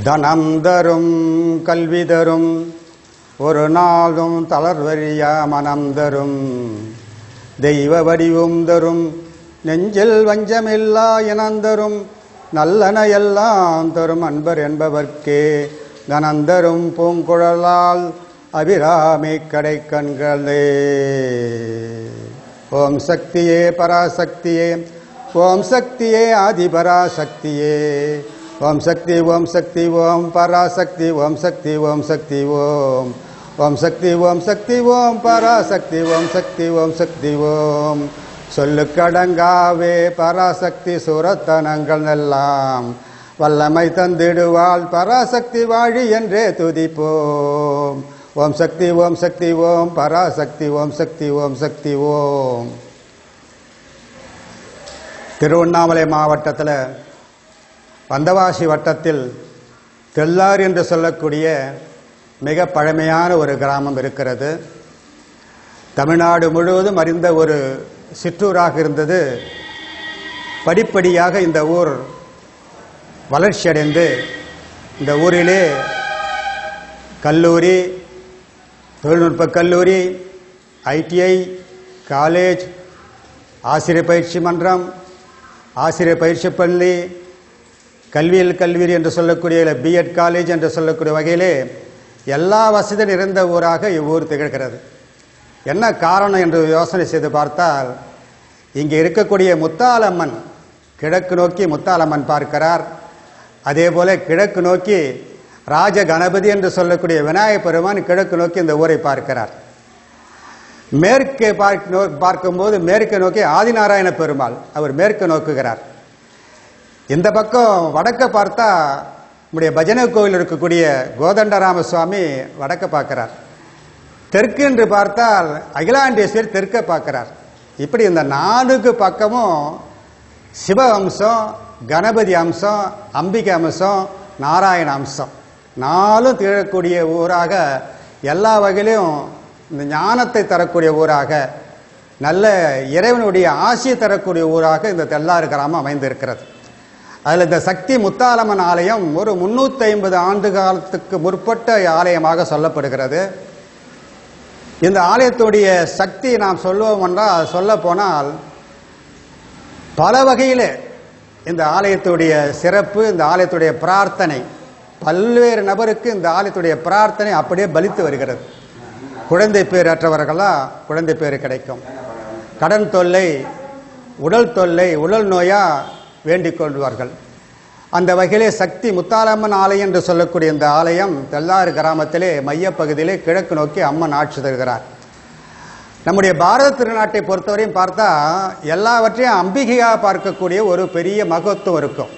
தனம் தரும் கல்வி தரும் ஒரு நாளும் தளர்வறியா மனம் தரும் தெய்வ வடிவும் தரும் நெஞ்சில் வஞ்சமில்லா இனந்தரும் நல்லன எல்லாம் தரும் அன்பர் என்பவர்க்கே கனந்தரும் பூங்குழலால் அபிராமி கடை கண்களே ஓம் சக்தியே பராசக்தியே ஓம் சக்தியே ஆதிபராசக்தியே ஓம் சக்தி ஓம் சக்தி ஓம் பராசக்தி ஓம் சக்தி ஓம் சக்தி ஓம் ஓம் சக்தி ஓம் சக்தி ஓம் பராசக்தி ஓம் சக்தி ஓம் சக்தி ஓம் சொல்லுக்கடங்காவே பராசக்தி சுரத்தனங்கள் எல்லாம் வல்லமை தந்திடுவாள் பராசக்தி வாழி என்றே துதிப்போம் ஓம் சக்தி ஓம் சக்தி ஓம் பராசக்தி ஓம் சக்தி ஓம் சக்தி ஓம் திருவண்ணாமலை மாவட்டத்தில் வந்தவாசி வட்டத்தில் தெல்லார் என்று சொல்லக்கூடிய மிக பழமையான ஒரு கிராமம் இருக்கிறது தமிழ்நாடு முழுவதும் அறிந்த ஒரு சிற்றூராக இருந்தது படிப்படியாக இந்த ஊர் வளர்ச்சியடைந்து இந்த ஊரிலே கல்லூரி தொழில்நுட்ப கல்லூரி ஐடிஐ காலேஜ் ஆசிரியர் பயிற்சி மன்றம் ஆசிரியர் பயிற்சி பள்ளி கல்வியல் கல்வி என்று சொல்லக்கூடிய பிஎட் காலேஜ் என்று சொல்லக்கூடிய வகையிலே எல்லா வசதியும் நிறைந்த ஊராக இவ்வூர் திகழ்கிறது என்ன காரணம் என்று யோசனை செய்து பார்த்தால் இங்கே இருக்கக்கூடிய முத்தாலம்மன் கிழக்கு நோக்கி முத்தாலம்மன் பார்க்கிறார் அதே போல கிழக்கு நோக்கி ராஜ கணபதி என்று சொல்லக்கூடிய விநாயகப் பெருமான் கிழக்கு நோக்கி இந்த ஊரை பார்க்கிறார் மேற்கே பார்க்க நோ- பார்க்கும்போது மேற்கு நோக்கி ஆதிநாராயண பெருமாள் அவர் மேற்கு நோக்குகிறார் இந்த பக்கம் வடக்க பார்த்தா நம்முடைய பஜனை கோவில் இருக்கக்கூடிய கோதண்டராம சுவாமி வடக்க பார்க்கிறார் தெற்கு என்று பார்த்தால் அகிலாண்டேஸ்வரி தெற்க பார்க்கிறார் இப்படி இந்த நான்கு பக்கமும் சிவ அம்சம் கணபதி அம்சம் அம்பிகை அம்சம் நாராயண அம்சம் நாலும் திகழக்கூடிய ஊராக எல்லா வகையிலும் இந்த ஞானத்தை தரக்கூடிய ஊராக நல்ல இறைவனுடைய ஆசியை தரக்கூடிய ஊராக இந்த தெல்லாறு கிராமம் அமைந்திருக்கிறது அதில் இந்த சக்தி முத்தாலம்மன் ஆலயம் ஒரு முன்னூற்றி ஐம்பது ஆண்டு காலத்துக்கு முற்பட்ட ஆலயமாக சொல்லப்படுகிறது இந்த ஆலயத்துடைய சக்தி நாம் சொல்லுவோம் என்றால் சொல்ல போனால் பல வகையிலே இந்த ஆலயத்துடைய சிறப்பு இந்த ஆலயத்துடைய பிரார்த்தனை பல்வேறு நபருக்கு இந்த ஆலயத்துடைய பிரார்த்தனை அப்படியே பலித்து வருகிறது குழந்தை பேர் அற்றவர்களா குழந்தை பேர் கிடைக்கும் கடன் தொல்லை உடல் தொல்லை உடல் நோயா வேண்டிக் கொள்வார்கள் அந்த வகையிலே சக்தி முத்தாலம்மன் ஆலயம் என்று சொல்லக்கூடிய இந்த ஆலயம் தெல்லாறு கிராமத்திலே மையப்பகுதியிலே கிழக்கு நோக்கி அம்மன் ஆட்சி தருகிறார் நம்முடைய பாரத திருநாட்டை பொறுத்தவரையும் பார்த்தா எல்லாவற்றையும் அம்பிகையாக பார்க்கக்கூடிய ஒரு பெரிய மகத்துவம் இருக்கும்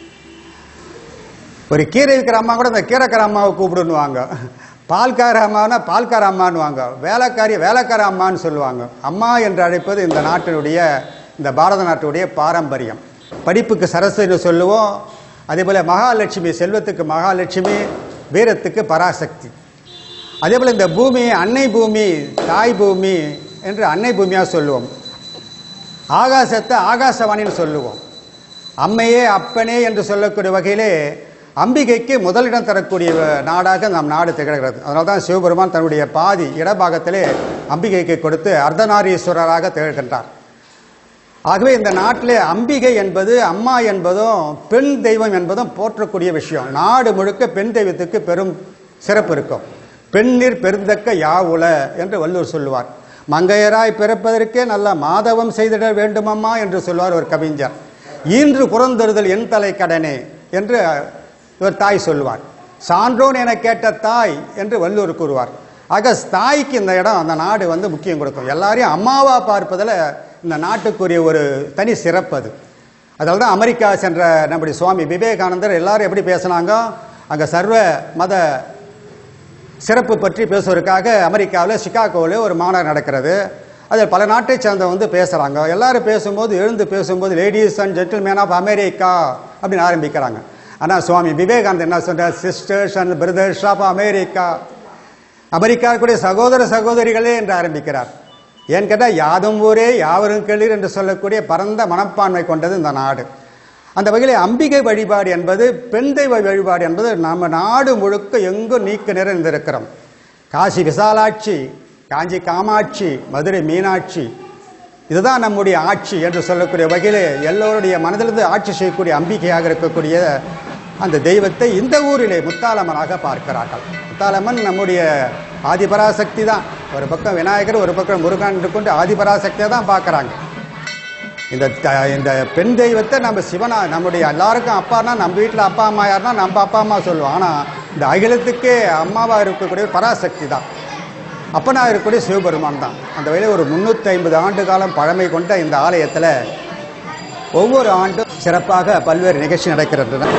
ஒரு கீரை இருக்கிற அம்மா கூட இந்த கீரைக்கார அம்மாவை கூப்பிடுன்னுவாங்க பால்கார அம்மானா பால்கார அம்மான்னுவாங்க வேலைக்காரி வேலைக்கார அம்மான்னு சொல்லுவாங்க அம்மா என்று அழைப்பது இந்த நாட்டினுடைய இந்த பாரத நாட்டுடைய பாரம்பரியம் படிப்புக்கு சரஸ்வதினு சொல்லுவோம் அதே போல மகாலட்சுமி செல்வத்துக்கு மகாலட்சுமி வீரத்துக்கு பராசக்தி அதே போல இந்த பூமி அன்னை பூமி தாய் பூமி என்று அன்னை பூமியாக சொல்லுவோம் ஆகாசத்தை ஆகாசவாணின்னு சொல்லுவோம் அம்மையே அப்பனே என்று சொல்லக்கூடிய வகையிலே அம்பிகைக்கு முதலிடம் தரக்கூடிய நாடாக நம் நாடு திகழ்கிறது அதனால தான் சிவபெருமான் தன்னுடைய பாதி இடபாகத்திலே அம்பிகைக்கு கொடுத்து அர்த்தநாரீஸ்வரராக திகழ்கின்றார் ஆகவே இந்த நாட்டிலே அம்பிகை என்பது அம்மா என்பதும் பெண் தெய்வம் என்பதும் போற்றக்கூடிய விஷயம் நாடு முழுக்க பெண் தெய்வத்துக்கு பெரும் சிறப்பு இருக்கும் பெண்ணிற் பெருந்தக்க யாவுல என்று வள்ளுவர் சொல்லுவார் மங்கையராய் பிறப்பதற்கே நல்ல மாதவம் செய்திட வேண்டுமம்மா என்று சொல்வார் ஒரு கவிஞர் ஈன்று புறந்தருதல் என் தலை கடனே என்று இவர் தாய் சொல்லுவார் சான்றோன் என கேட்ட தாய் என்று வள்ளுவர் கூறுவார் ஆக தாய்க்கு இந்த இடம் அந்த நாடு வந்து முக்கியம் கொடுக்கும் எல்லாரையும் அம்மாவா பார்ப்பதில் இந்த நாட்டுக்குரிய ஒரு தனி சிறப்பு அது அதனால தான் அமெரிக்கா சென்ற நம்முடைய சுவாமி விவேகானந்தர் எல்லாரும் எப்படி பேசுனாங்க அங்கே சர்வ மத சிறப்பு பற்றி பேசுவதற்காக அமெரிக்காவில் சிகாகோவில் ஒரு மாநாடு நடக்கிறது அதில் பல நாட்டை சேர்ந்தவங்க வந்து பேசுகிறாங்க எல்லாரும் பேசும்போது எழுந்து பேசும்போது ladies and gentlemen of America அப்படின்னு ஆரம்பிக்கிறாங்க ஆனால் சுவாமி விவேகானந்தர் என்ன சொல்றார் sisters and brothers of America அமெரிக்காவுக்குரிய சகோதர சகோதரிகளே என்று ஆரம்பிக்கிறார் ஏன்னு கேட்டால் யாதும் ஊரே யாவரும் கேளீர் என்று சொல்லக்கூடிய பரந்த மனப்பான்மை கொண்டது இந்த நாடு அந்த வகையில் அம்பிகை வழிபாடு என்பது பெண் தெய்வ வழிபாடு என்பது நம்ம நாடு முழுக்க எங்கும் நீக்க நிறைந்திருக்கிறோம் காசி விசாலாட்சி காஞ்சி காமாட்சி மதுரை மீனாட்சி இதுதான் நம்முடைய ஆட்சி என்று சொல்லக்கூடிய வகையில் எல்லோருடைய மனதிலிருந்து ஆட்சி செய்யக்கூடிய அம்பிகையாக இருக்கக்கூடிய அந்த தெய்வத்தை இந்த ஊரிலே முத்தாலம்மனாக பார்க்கிறார்கள் முத்தாலம்மன் நம்முடைய ஆதிபராசக்தி தான் ஒரு பக்கம் விநாயகர் ஒரு பக்கம் முருகன் கொண்டு ஆதிபராசக்தியை தான் பார்க்குறாங்க இந்த த- இந்த பெண் தெய்வத்தை நம்ம சிவனா நம்முடைய எல்லாருக்கும் அப்பானா நம்ம வீட்டில் அப்பா அம்மா யாருன்னா நம்ம அப்பா அம்மா சொல்லுவோம் ஆனால் இந்த அகிலத்துக்கே அம்மாவாக இருக்கக்கூடிய பராசக்தி தான் அப்பனா இருக்கக்கூடிய சிவபெருமான் தான் அந்த வகையில் ஒரு முந்நூற்றி ஐம்பது ஆண்டு காலம் பழமை கொண்ட இந்த ஆலயத்தில் ஒவ்வொரு ஆண்டும் சிறப்பாக பல்வேறு நிகழ்ச்சி நடக்கின்றன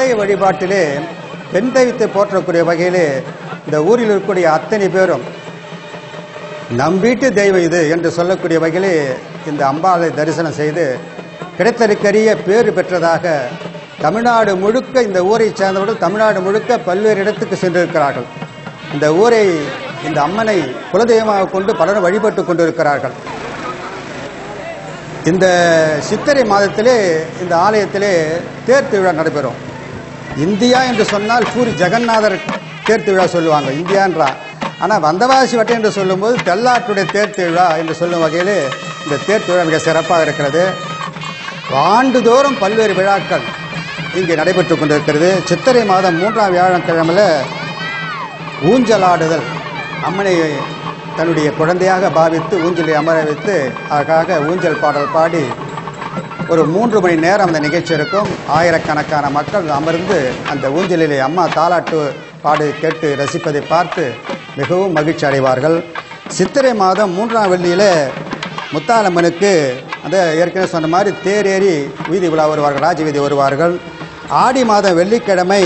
ஆலய வழிபாட்டிலே பெண் தெய்வத்தை போற்றக்கூடிய வகையிலே இந்த ஊரில் இருக்கக்கூடிய அத்தனை பேரும் நம் வீட்டு தெய்வம் இது என்று சொல்லக்கூடிய வகையிலே இந்த அம்பாளை தரிசனம் செய்து கிடைத்தற்கரிய பேறு பெற்றதாக தமிழ்நாடு முழுக்க இந்த ஊரை சேர்ந்தவர்கள் தமிழ்நாடு முழுக்க பல்வேறு இடத்துக்கு சென்றிருக்கிறார்கள் இந்த ஊரை இந்த அம்மனை குலதெய்வமாக கொண்டு பலரும் வழிபட்டு கொண்டிருக்கிறார்கள் இந்த சித்திரை மாதத்திலே இந்த ஆலயத்திலே தேர் திருவிழா நடைபெறும் இந்தியா என்று சொன்னால் பூரி ஜெகநாதர் தேர் திருவிழா சொல்லுவாங்க இந்தியான்றா ஆனால் வந்தவாசி வட்டம் என்று சொல்லும்போது தெல்லாற்றுடைய தேர் திருவிழா என்று சொல்லும் வகையில் இந்த தேர் திருவிழா மிக சிறப்பாக இருக்கிறது ஆண்டுதோறும் பல்வேறு விழாக்கள் இங்கே நடைபெற்று கொண்டிருக்கிறது சித்திரை மாதம் மூன்றாம் வியாழக்கிழமையில் ஊஞ்சலாடுதல் அம்மனை தன்னுடைய குழந்தையாக பாவித்து ஊஞ்சலை அமர வைத்து அதற்காக ஊஞ்சல் பாடல் பாடி ஒரு மூன்று மணி நேரம் அந்த நிகழ்ச்சி இருக்கும் ஆயிரக்கணக்கான மக்கள் அமர்ந்து அந்த ஊஞ்சலிலே அம்மா தாலாட்டு பாடு கேட்டு ரசிப்பதை பார்த்து மிகவும் மகிழ்ச்சி அடைவார்கள் சித்திரை மாதம் மூன்றாம் வெள்ளியில் முத்தாலம்மனுக்கு அந்த ஏற்கனவே சொன்ன மாதிரி தேர் ஏறி வீதி விழா வருவார்கள் ராஜ வீதி வருவார்கள் ஆடி மாதம் வெள்ளிக்கிழமை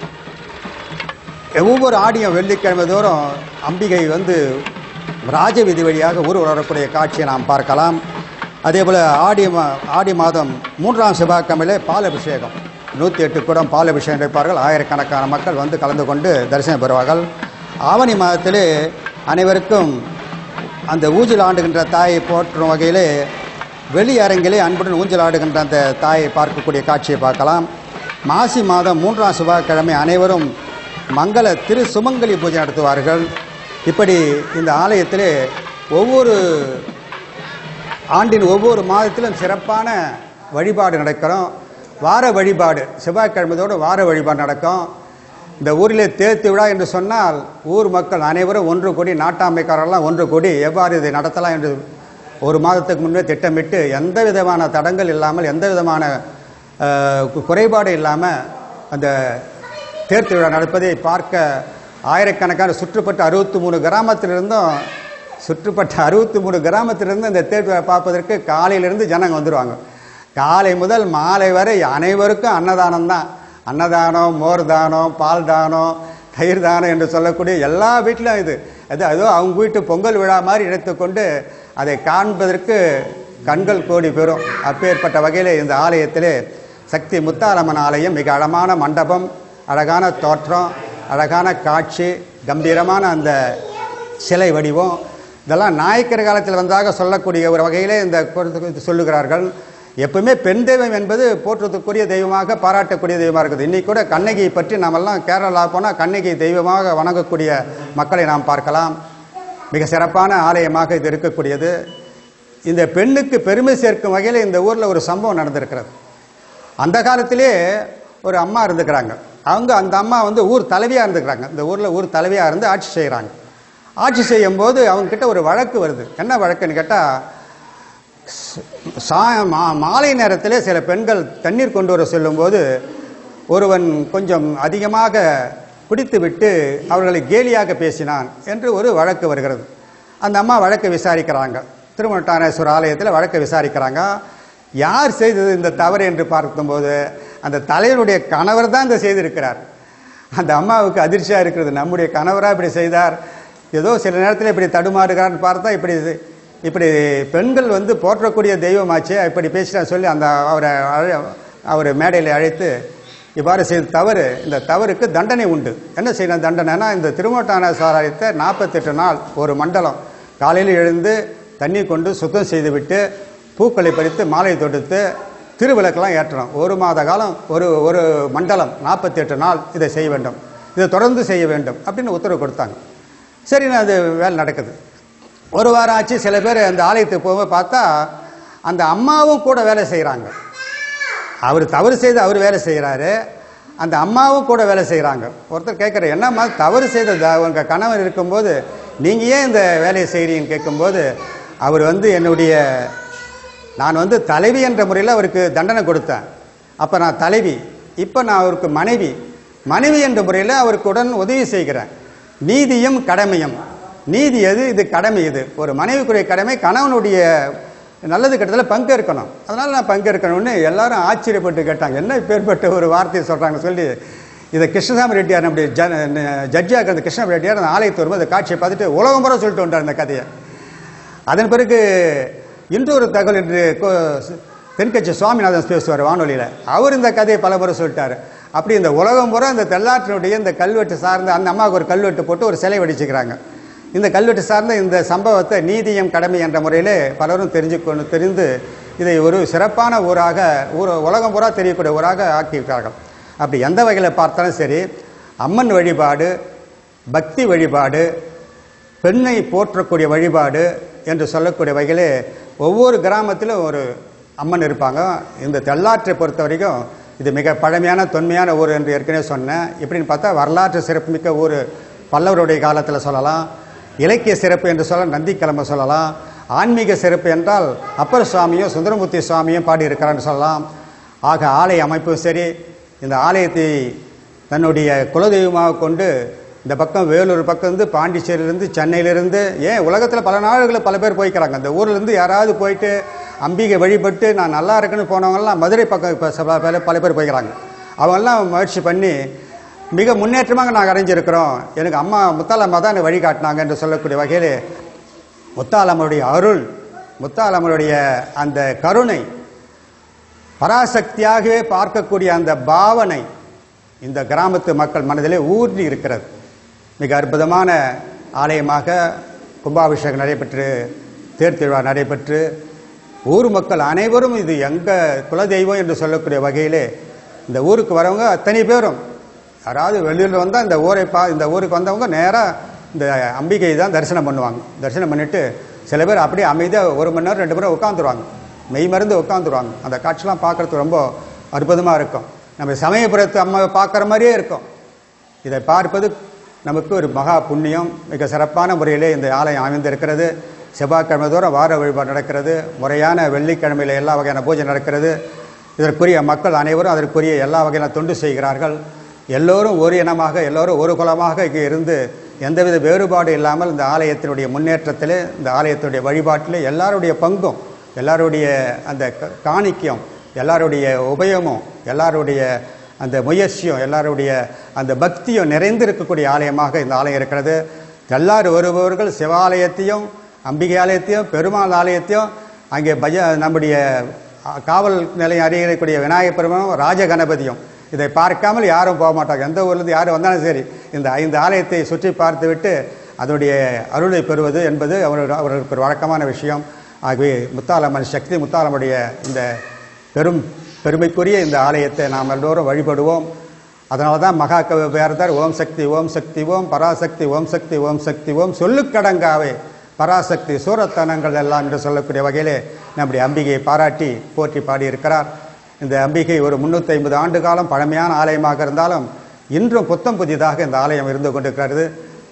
ஒவ்வொரு ஆடியும் வெள்ளிக்கிழமை தோறும் அம்பிகை வந்து ராஜ வீதி வழியாக ஊர் வரக்கூடிய காட்சியை நாம் பார்க்கலாம் அதே போல் ஆடி மா ஆடி மாதம் மூன்றாம் செவ்வாய்க்கிழமையிலே பால் அபிஷேகம் நூற்றி எட்டு குடம் பால் அபிஷேகம் வைப்பார்கள் ஆயிரக்கணக்கான மக்கள் வந்து கலந்து கொண்டு தரிசனம் பெறுவார்கள் ஆவணி மாதத்திலே அனைவருக்கும் அந்த ஊஞ்சல் ஆண்டுகின்ற தாயை போற்றும் வகையிலே வெளி அரங்கிலே அன்புடன் ஊஞ்சல் ஆடுகின்ற அந்த தாயை பார்க்கக்கூடிய காட்சியை பார்க்கலாம் மாசி மாதம் மூன்றாம் செவ்வாய்க்கிழமை அனைவரும் மங்கள திரு சுமங்கலி பூஜை நடத்துவார்கள் இப்படி இந்த ஆலயத்திலே ஒவ்வொரு ஆண்டின் ஒவ்வொரு மாதத்திலும் சிறப்பான வழிபாடு நடக்கிறோம் வார வழிபாடு செவ்வாய்க்கிழமையோடு வார வழிபாடு நடக்கும் இந்த ஊரிலே தேர்த்து விழா என்று சொன்னால் ஊர் மக்கள் அனைவரும் ஒன்று கூடி நாட்டாமைக்காரர்கள்லாம் ஒன்று கூடி எவ்வாறு இதை நடத்தலாம் என்று ஒரு மாதத்துக்கு முன்பே திட்டமிட்டு எந்த விதமான தடங்கள் இல்லாமல் எந்த விதமான அஹ், கு- குறைபாடு இல்லாமல் அந்த தேர் திருவிழா நடப்பதை பார்க்க ஆயிரக்கணக்கான சுற்றுப்பட்ட அறுபத்தி மூணு கிராமத்திலிருந்தும் சுற்றுப்பட்ட அறுபத்தி மூணு கிராமத்திலிருந்து இந்த தேர் திருவிழா பார்ப்பதற்கு காலையிலிருந்து ஜனங்க வந்துடுவாங்க காலை முதல் மாலை வரை அனைவருக்கும் அன்னதானம் தான் அன்னதானம் மோர் தானம் பால் தானம் தயிர் தானம் என்று சொல்லக்கூடிய எல்லா வீட்டிலும் இது அது அதோ அவங்க வீட்டு பொங்கல் விழா மாதிரி எடுத்துக்கொண்டு அதை காண்பதற்கு கண்கள் கோடி பெறும் அப்பேற்பட்ட வகையில் இந்த ஆலயத்திலே சக்தி முத்தாரம்மன் ஆலயம் மிக அழகான மண்டபம் அழகான தோற்றம் அழகான காட்சி கம்பீரமான அந்த சிலை வடிவம் இதெல்லாம் நாயக்கர் காலத்தில் வந்தாக சொல்லக்கூடிய ஒரு வகையிலே இந்த குறித்து சொல்லுகிறார்கள் எப்பவுமே பெண் தெய்வம் என்பது போற்றுவதற்குரிய தெய்வமாக பாராட்டக்கூடிய தெய்வமாக இருக்குது இன்னைக்கு கூட கண்ணகியை பற்றி நாமெல்லாம் கேரளா போனால் கண்ணகி தெய்வமாக வணங்கக்கூடிய மக்களை நாம் பார்க்கலாம் மிக சிறப்பான ஆலயமாக இது இருக்கக்கூடியது இந்த பெண்ணுக்கு பெருமை சேர்க்கும் வகையில் இந்த ஊரில் ஒரு சம்பவம் நடந்திருக்கிறது அந்த காலத்திலே ஒரு அம்மா இருந்துக்கிறாங்க அவங்க அந்த அம்மா வந்து ஊர் தலைவியாக இருந்துக்கிறாங்க இந்த ஊரில் ஊர் தலைவியாக இருந்து ஆட்சி செய்கிறாங்க ஆட்சி செய்யும்போது அவங்கக்கிட்ட ஒரு வழக்கு வருது என்ன வழக்குன்னு கேட்டால் சா மா- மாலை நேரத்திலே சில பெண்கள் தண்ணீர் கொண்டு வர சொல்லும்போது ஒருவன் கொஞ்சம் அதிகமாக குடித்துவிட்டு அவர்களை கேலியாக பேசினான் என்று ஒரு வழக்கு வருகிறது அந்த அம்மா வழக்கை விசாரிக்கிறாங்க திருமணட்டானேஸ்வரர் ஆலயத்தில் வழக்கை விசாரிக்கிறாங்க யார் செய்தது இந்த தவறு என்று பார்க்கும்போது அந்த தலைவருடைய கணவர் தான் இந்த செய்திருக்கிறார் அந்த அம்மாவுக்கு அதிர்ச்சியாக இருக்கிறது நம்முடைய கணவராக இப்படி செய்தார் ஏதோ சில நேரத்தில் இப்படி தடுமாறுகிறான்னு பார்த்தா இப்படி இப்படி பெண்கள் வந்து போற்றக்கூடிய தெய்வமாச்சே இப்படி பேசினா சொல்லி அந்த அவரை அழ- அவர் மேடையில் அழைத்து இவ்வாறு செய்த தவறு இந்த தவறுக்கு தண்டனை உண்டு என்ன செய்யணும் தண்டனைனா இந்த திருமட்டான சாராயத்தை நாற்பத்தெட்டு நாள் ஒரு மண்டலம் காலையில் எழுந்து தண்ணீர் கொண்டு சுத்தம் செய்துவிட்டு பூக்களை பறித்து மாலை தொடுத்து திருவிளக்கெல்லாம் ஏற்றணும் ஒரு மாத காலம் ஒரு ஒரு மண்டலம் நாற்பத்தெட்டு நாள் இதை செய்ய வேண்டும் இதை தொடர்ந்து செய்ய வேண்டும் அப்படின்னு உத்தரவு கொடுத்தாங்க சரின்னு அது வேலை நடக்குது ஒரு வாரம் ஆச்சு சில பேர் அந்த ஆலயத்துக்கு போக பார்த்தா அந்த அம்மாவும் கூட வேலை செய்கிறாங்க அவர் தவறு செய்து அவர் வேலை செய்கிறாரு அந்த அம்மாவும் கூட வேலை செய்கிறாங்க ஒருத்தர் கேட்குற என்னம்மா தவறு செய்த த- உங்க கணவர் இருக்கும்போது நீங்கள் ஏன் இந்த வேலையை செய்கிறீங்கன்னு கேட்கும்போது அவர் வந்து என்னுடைய நான் வந்து தலைவி என்ற முறையில் அவருக்கு தண்டனை கொடுத்தேன் அப்போ நான் தலைவி இப்போ நான் அவருக்கு மனைவி மனைவி என்ற முறையில் அவருக்கு உடன் உதவி செய்கிறேன் நீதியும் கடமையும் நீதி எது இது கடமை இது ஒரு மனைவிக்குரிய கடமை கணவனுடைய நல்லது கெட்டதில் பங்கேற்கணும் அதனால் நான் பங்கேற்கணும்னு எல்லாரும் ஆச்சரியப்பட்டு கேட்டாங்க என்ன பேர்பட்ட ஒரு வார்த்தையை சொல்கிறாங்க சொல்லி இதை கிருஷ்ணசாமி ரெட்டியார் நம்முடைய ஜ ஜட்ஜாக இருந்த கிருஷ்ணசாமி ரெட்டியார் அந்த ஆலயத்து வரும்போது அந்த காட்சியை பார்த்துட்டு உலகம் பூரா சொல்லிட்டு வந்தார் இந்த கதையை அதன் பிறகு இன்னொரு தகவல் என்று கோ- தென்கட்சி சுவாமிநாதன் பேசுவார் வானொலியில் அவர் இந்த கதையை பல முறை சொல்லிட்டாரு அப்படி இந்த உலகம் பூரா இந்த தெல்லாற்றினுடைய இந்த கல்வெட்டு சார்ந்த அந்த அம்மாவுக்கு ஒரு கல்வெட்டு போட்டு ஒரு சிலை வடிச்சுக்கிறாங்க இந்த கல்வெட்டு சார்ந்த இந்த சம்பவத்தை நீதியம் கடமை என்ற முறையில் பலரும் தெரிஞ்சுக்கொண்டு தெரிந்து இதை ஒரு சிறப்பான ஊராக ஊர் உலகம் பூரா தெரியக்கூடிய ஊராக ஆக்கியிருக்கிறார்கள் அப்படி எந்த வகையில் பார்த்தாலும் சரி அம்மன் வழிபாடு பக்தி வழிபாடு பெண்ணை போற்றக்கூடிய வழிபாடு என்று சொல்லக்கூடிய வகையிலே ஒவ்வொரு கிராமத்திலும் ஒரு அம்மன் இருப்பாங்க இந்த தெல்லாற்றை பொறுத்த வரைக்கும் இது மிக பழமையான தொன்மையான ஊர் என்று ஏற்கனவே சொன்னேன் இப்படின்னு பார்த்தா வரலாற்று சிறப்புமிக்க ஊர் பல்லவருடைய காலத்தில் சொல்லலாம் இலக்கிய சிறப்பு என்று சொல்ல நந்திக்கிழமை சொல்லலாம் ஆன்மீக சிறப்பு என்றால் அப்பர் சுவாமியும் சுந்தரமூர்த்தி சுவாமியும் பாடியிருக்கிறான்னு சொல்லலாம் ஆக ஆலய அமைப்பும் சரி இந்த ஆலயத்தை தன்னுடைய குலதெய்வமாக கொண்டு இந்த பக்கம் வேலூர் பக்கம் இருந்து பாண்டிச்சேரியிலேருந்து சென்னையிலேருந்து ஏன் உலகத்தில் பல நாடுகளில் பல பேர் போய்க்கிறாங்க இந்த ஊர்லேருந்து யாராவது போயிட்டு அம்பிகை வழிபட்டு நான் நல்லா இருக்குன்னு போனவங்கலாம் மதுரை பக்கம் இப்போ பல பேர் பல பேர் போய்க்கிறாங்க அவங்கெல்லாம் முயற்சி பண்ணி மிக முன்னேற்றமாக நாங்கள் அடைஞ்சிருக்கிறோம் எனக்கு அம்மா முத்தாலம்மா தான் எனக்கு வழிகாட்டினாங்க என்று சொல்லக்கூடிய வகையில் முத்தாலம்மனுடைய அருள் முத்தாலம்மனுடைய அந்த கருணை பராசக்தியாகவே பார்க்கக்கூடிய அந்த பாவனை இந்த கிராமத்து மக்கள் மனதிலே ஊர்ந்து இருக்கிறது மிக அற்புதமான ஆலயமாக கும்பாபிஷேகம் நடைபெற்று தேர் திருவிழா நடைபெற்று ஊர் மக்கள் அனைவரும் இது எங்கள் குலதெய்வம் என்று சொல்லக்கூடிய வகையிலே இந்த ஊருக்கு வரவங்க அத்தனை பேரும் யாராவது வெளியில் வந்தால் இந்த ஊரை பா இந்த ஊருக்கு வந்தவங்க நேராக இந்த அம்பிகை தான் தரிசனம் பண்ணுவாங்க தரிசனம் பண்ணிட்டு சில பேர் அப்படியே அமைதியாக ஒரு மணி நேரம் ரெண்டு மணி நேரம் உட்காந்துருவாங்க மெய் மருந்து உட்காந்துருவாங்க அந்த காட்சிலாம் பார்க்கறதுக்கு ரொம்ப அற்புதமாக இருக்கும் நம்ம சமயபுரத்து அம்மாவை பார்க்குற மாதிரியே இருக்கும் இதை பார்ப்பது நமக்கு ஒரு மகா புண்ணியம் மிக சிறப்பான முறையிலே இந்த ஆலயம் அமைந்திருக்கிறது செவ்வாய்க்கிழமை தோறும் வார வழிபாடு நடக்கிறது முறையான வெள்ளிக்கிழமையில் எல்லா வகையான பூஜை நடக்கிறது இதற்குரிய மக்கள் அனைவரும் அதற்குரிய எல்லா வகையான தொண்டு செய்கிறார்கள் எல்லோரும் ஒரு இனமாக எல்லோரும் ஒரு குலமாக இங்கே இருந்து எந்தவித வேறுபாடு இல்லாமல் இந்த ஆலயத்தினுடைய முன்னேற்றத்திலே இந்த ஆலயத்தினுடைய வழிபாட்டிலே எல்லாருடைய பங்கும் எல்லாருடைய அந்த க- காணிக்கையும் எல்லாருடைய உபயமும் எல்லாருடைய அந்த முயற்சியும் எல்லாருடைய அந்த பக்தியும் நிறைந்திருக்கக்கூடிய ஆலயமாக இந்த ஆலயம் இருக்கிறது எல்லாரும் வருபவர்கள் சிவாலயத்தையும் அம்பிகை ஆலயத்தையும் பெருமாள் ஆலயத்தையும் அங்கே பஜ நம்முடைய அ, காவல் நிலையம் அறியக்கூடிய விநாயகப் பெருமானும் ராஜ கணபதியும் இதை பார்க்காமல் யாரும் போக மாட்டாங்க எந்த ஊர்லேருந்து யார் வந்தாலும் சரி இந்த ஐந்து ஆலயத்தை சுற்றி பார்த்துவிட்டு அதனுடைய அருளை பெறுவது என்பது அவர்கள் அவர்களுக்கு ஒரு வழக்கமான விஷயம் ஆகவே முத்தாலம்மன் சக்தி முத்தாலம்முடைய இந்த பெரும் பெருமைக்குரிய இந்த ஆலயத்தை நாம் எல்லோரும் வழிபடுவோம் அதனால தான் மகாகவி பேரதர் ஓம் சக்தி ஓம் சக்தி ஓம் பராசக்தி ஓம் சக்தி ஓம் சக்தி ஓம் சொல்லுக்கடங்காவே பராசக்தி சூரத்தனங்கள் எல்லாம் என்று சொல்லக்கூடிய வகையிலே நம்முடைய அம்பிகையை பாராட்டி போற்றி பாடியிருக்கிறார் இந்த அம்பிகை ஒரு முன்னூற்றி ஐம்பது ஆண்டு காலம் பழமையான ஆலயமாக இருந்தாலும் இன்றும் புத்தம் புதிதாக இந்த ஆலயம் இருந்து கொண்டிருக்கிறது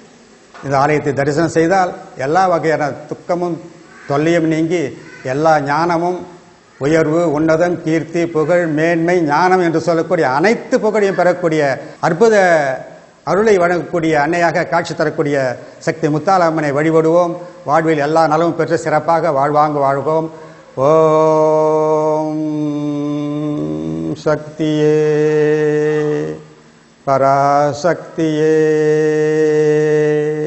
இந்த ஆலயத்தை தரிசனம் செய்தால் எல்லா வகையான துக்கமும் தொல்லையும் நீங்கி எல்லா ஞானமும் உயர்வு உன்னதம் கீர்த்தி புகழ் மேன்மை ஞானம் என்று சொல்லக்கூடிய அனைத்து புகழையும் பெறக்கூடிய அற்புத அருளை வழங்கக்கூடிய அன்னையாக காட்சி தரக்கூடிய சக்தி முத்தாலம்மனை வழிபடுவோம் வாழ்வில் எல்லா நலமும் பெற்று சிறப்பாக வாழ்வாங்க வாழ்வோம் ஓம் சக்தியே பராசக்தியே